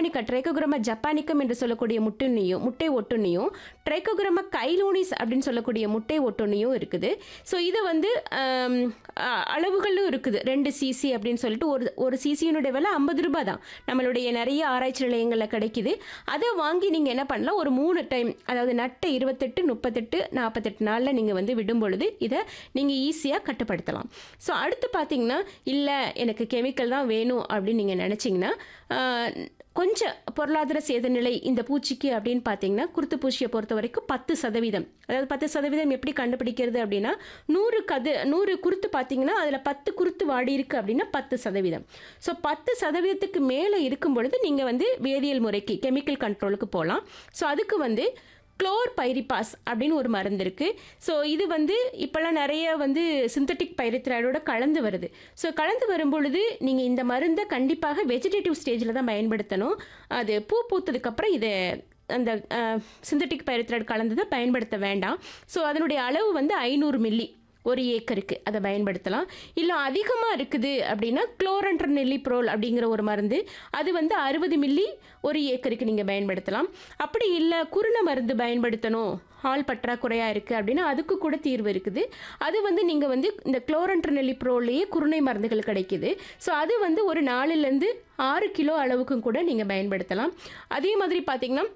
ஜப்பானிக்கா trichogramma ஜப்பானிக்கம் என்று சொல்லக்கூடிய முட்டுண்ணியும் முட்டை ஒட்டுண்ணியும் ட்ரைக்கோகிராமா கைலோனிஸ் அப்படின்னு சொல்லக்கூடிய முட்டை ஒட்டுண்ணியும் இருக்குது ஸோ இது வந்து ஆம், அ- அளவுகளும் இருக்குது ரெண்டு சிசி அப்படின்னு சொல்லிட்டு ஒரு ஒரு சிசியினுடைய விலை ஐம்பது ரூபாய் தான் நம்மளுடைய நிறைய ஆராய்ச்சி நிலையங்களில் கிடைக்குது அதை வாங்கி நீங்கள் என்ன பண்ணலாம் ஒரு மூணு டைம் அதாவது நட்டை இருபத்தெட்டு முப்பத்தெட்டு நாற்பத்தெட்டு நாளில் நீங்கள் வந்து விடும் பொழுது இதை நீங்கள் ஈஸியாக கட்டுப்படுத்தலாம் ஸோ அடுத்து பார்த்தீங்கன்னா இல்லை எனக்கு கெமிக்கல் தான் வேணும் அப்படின்னு நீங்கள் நினச்சிங்கன்னா கொஞ்சம் பொருளாதார சேத நிலை இந்த பூச்சிக்கு அப்படின்னு பார்த்தீங்கன்னா குருத்து பூச்சியை பொறுத்த வரைக்கும் பத்து சதவீதம் அதாவது பத்து சதவீதம் எப்படி கண்டுபிடிக்கிறது அப்படின்னா நூறு கது நூறு குருத்து பார்த்தீங்கன்னா அதில் பத்து குருத்து வாடி இருக்கு அப்படின்னா பத்து சதவீதம் ஸோ பத்து சதவீதத்துக்கு மேலே இருக்கும் பொழுது நீங்கள் வந்து வேதியியல் முறைக்கு கெமிக்கல் கண்ட்ரோலுக்கு போகலாம் ஸோ அதுக்கு வந்து குளோர் பைரிபாஸ் அப்படின்னு ஒரு மருந்து இருக்குது ஸோ இது வந்து இப்போல்லாம் நிறைய வந்து சிந்தட்டிக் பைரித்ராய்டோட கலந்து வருது ஸோ கலந்து வரும் பொழுது நீங்கள் இந்த மருந்தை கண்டிப்பாக வெஜிடேட்டிவ் ஸ்டேஜில் தான் பயன்படுத்தணும் அது பூ பூத்ததுக்கப்புறம் இதை அந்த சிந்தட்டிக் பைரித்ராய்டு கலந்ததை பயன்படுத்த வேண்டாம் ஸோ அதனுடைய அளவு வந்து ஐநூறு மில்லி ஒரு ஏக்கருக்கு அதை பயன்படுத்தலாம் இல்லை அதிகமாக இருக்குது அப்படின்னா குளோரன்ட்ர நெல்லிப்ரோல் அப்படிங்கிற ஒரு மருந்து அது வந்து அறுபது மில்லி ஒரு ஏக்கருக்கு நீங்கள் பயன்படுத்தலாம் அப்படி இல்லை குருணை மருந்து பயன்படுத்தணும் ஆள் பற்றாக்குறையாக இருக்குது அப்படின்னா அதுக்கு கூட தீர்வு இருக்குது அது வந்து நீங்கள் வந்து இந்த குளோரன்ட்ர நெல்லிப்ரோல்லையே குருணை மருந்துகள் கிடைக்குது ஸோ அது வந்து ஒரு நாலுலேருந்து ஆறு கிலோ அளவுக்கும் கூட நீங்கள் பயன்படுத்தலாம் அதே மாதிரி பார்த்தீங்கன்னா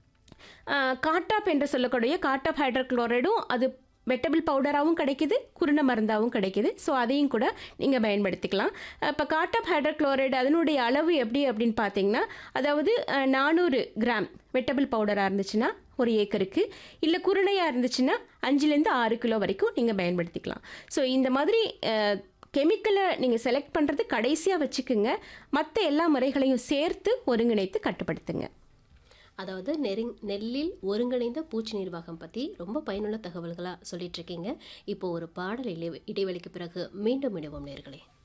காட்டாப் என்று சொல்லக்கூடிய காட்டாப் ஹைட்ரோக்ளோரைடும் அது வெட்டபிள் பவுடராகவும் கிடைக்குது குருண மருந்தாகவும் கிடைக்குது ஸோ அதையும் கூட நீங்கள் பயன்படுத்திக்கலாம் இப்போ காட்டாப் ஹைட்ரோக்ளோரைடு அதனுடைய அளவு எப்படி அப்படின்னு பார்த்தீங்கன்னா அதாவது நானூறு கிராம் வெட்டபிள் பவுடராக இருந்துச்சுன்னா ஒரு ஏக்கருக்கு இல்லை குருணையாக இருந்துச்சுன்னா அஞ்சுலேருந்து ஆறு கிலோ வரைக்கும் நீங்கள் பயன்படுத்திக்கலாம் ஸோ இந்த மாதிரி கெமிக்கலை நீங்கள் செலக்ட் பண்ணுறது கடைசியாக வச்சுக்குங்க மற்ற எல்லா முறைகளையும் சேர்த்து ஒருங்கிணைத்து கட்டுப்படுத்துங்க அதாவது நெருங் நெல்லில் ஒருங்கிணைந்த பூச்சி நிர்வாகம் பற்றி ரொம்ப பயனுள்ள தகவல்களாக சொல்லிட்டு இருக்கீங்க இப்போ ஒரு பாடல் இலை இடைவெளிக்கு பிறகு மீண்டும் இடுவோம் நேர்களே